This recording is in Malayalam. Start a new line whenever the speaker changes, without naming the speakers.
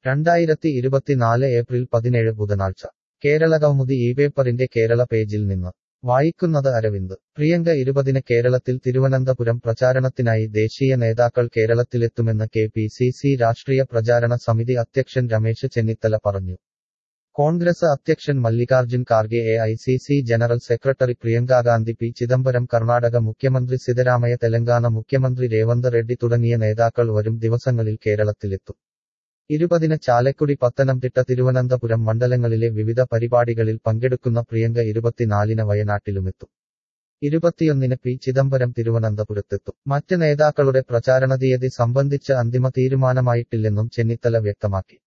രണ്ടായിരത്തി ഇരുപത്തിനാല് ഏപ്രിൽ പതിനേഴ് ബുധനാഴ്ച കേരളകൗമുദി ഈ പേപ്പറിന്റെ കേരള പേജിൽ നിന്ന് വായിക്കുന്നത് അരവിന്ദ് പ്രിയങ്ക ഇരുപതിന് കേരളത്തിൽ തിരുവനന്തപുരം പ്രചാരണത്തിനായി ദേശീയ നേതാക്കൾ കേരളത്തിലെത്തുമെന്ന് കെ പി സി സി രാഷ്ട്രീയ പ്രചാരണ സമിതി അധ്യക്ഷൻ രമേശ് ചെന്നിത്തല പറഞ്ഞു കോൺഗ്രസ് അധ്യക്ഷൻ Mallikarjun Kharge A I C C general secretary Priyanka Gandhi P Chidambaram Karnataka മുഖ്യമന്ത്രി സിദ്ധരാമയ്യ തെലങ്കാന മുഖ്യമന്ത്രി രേവന്ത് റെഡ്ഡി തുടങ്ങിയ നേതാക്കൾ വരും ദിവസങ്ങളിൽ കേരളത്തിലെത്തും ഇരുപതിന് ചാലക്കുടി പത്തനംതിട്ട തിരുവനന്തപുരം മണ്ഡലങ്ങളിലെ വിവിധ പരിപാടികളിൽ പങ്കെടുക്കുന്ന പ്രിയങ്ക ഇരുപത്തിനാലിന് വയനാട്ടിലുമെത്തും ഇരുപത്തിയൊന്നിന് പി ചിദംബരം തിരുവനന്തപുരത്തെത്തും മറ്റ് നേതാക്കളുടെ പ്രചാരണ തീയതി സംബന്ധിച്ച് അന്തിമ തീരുമാനമായിട്ടില്ലെന്നും ചെന്നിത്തല വ്യക്തമാക്കി